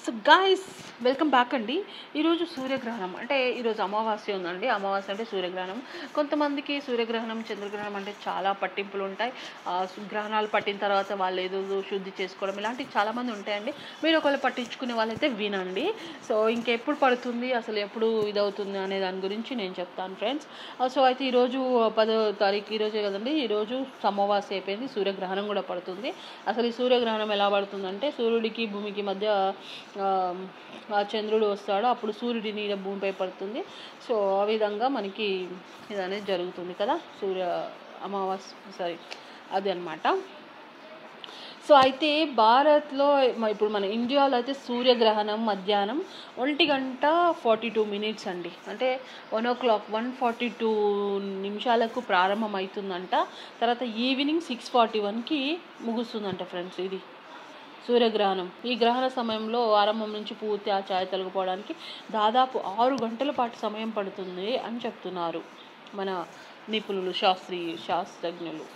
so guys welcome back అండి ఈరోజు సూర్యగ్రహణం అంటే ఈరోజు అమావాస్య ఉందండి అమావాస్య అంటే సూర్యగ్రహణం కొంతమందికి సూర్యగ్రహణం చంద్రగ్రహణం అంటే చాలా పట్టింపులు ఉంటాయి ఆ, సు- గ్రహణాలు పట్టిన తర్వాత వాళ్ళు ఏదో శుద్ధి చేసుకోవడం ఇలాంటివి చాలామంది ఉంటాయండి మీరు ఒకవేళ పట్టించుకునే వాళ్ళైతే వినండి సో ఇంకెప్పుడు పడుతుంది అసలు ఎప్పుడు ఇదవుతుంది అనే దాని గురించి నేను చెప్తాను ఫ్రెండ్స్ సో అయితే ఈరోజు పదో తారీఖు ఈరోజే కదండి ఈరోజు అమావాస్య అయిపోయింది సూర్యగ్రహణం కూడా పడుతుంది అసలు ఈ సూర్యగ్రహణం ఎలా పడుతుందంటే సూర్యుడికి భూమికి మధ్య ఆ, ఆ చంద్రుడు వస్తాడు అప్పుడు సూర్యుడి నీడ భూమిపై పడుతుంది సో ఆ విధంగా మనకి ఇది అనేది జరుగుతుంది కదా సూర్య అమావాస్య సారీ అది అన్నమాట సో అయితే భారత్లో మ- ఇప్పుడు మన ఇండియాలో అయితే సూర్యగ్రహణం మధ్యాహ్నం ఒంటి గంట ఫార్టీ టూ మినిట్స్ అండి అంటే one o'clock one forty two నిమిషాలకు ప్రారంభం అవుతుందంట తర్వాత ఈవినింగ్ సిక్స్ ఫార్టీ వన్కి ముగుస్తుందంట ఫ్రెండ్స్ ఇది సూర్యగ్రహణం ఈ గ్రహణ సమయంలో ఆరంభం నుంచి పూర్తి ఆ ఛాయ తొలగిపోవడానికి దాదాపు ఆరు గంటల పాటు సమయం పడుతుంది అని చెప్తున్నారు మన నిపుణులు శాస్త్రీ శాస్త్రజ్ఞులు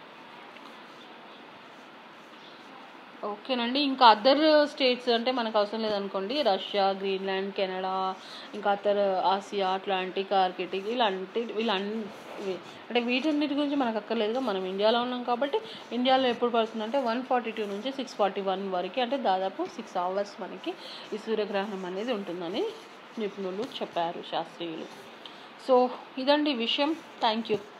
ఓకేనండి ఇంకా అదర్ స్టేట్స్ అంటే మనకు అవసరం లేదనుకోండి రష్యా గ్రీన్లాండ్ కెనడా ఇంకా అదర్ ఆసియా అట్లాంటిక్ ఆర్కిటిక్ ఇలాంటి వీళ్ళన్ని అంటే వీటన్నిటి గురించి మనకు అక్కర్లేదుగా మనం ఇండియాలో ఉన్నాం కాబట్టి ఇండియాలో ఎప్పుడు పడుతుందంటే వన్ ఫార్టీ టూ నుంచి సిక్స్ ఫార్టీ వన్ వరకు అంటే దాదాపు సిక్స్ అవర్స్ మనకి ఈ సూర్యగ్రహణం అనేది ఉంటుందని నిపుణులు చెప్పారు శాస్త్రీయులు సో ఇదండి విషయం థ్యాంక్ యూ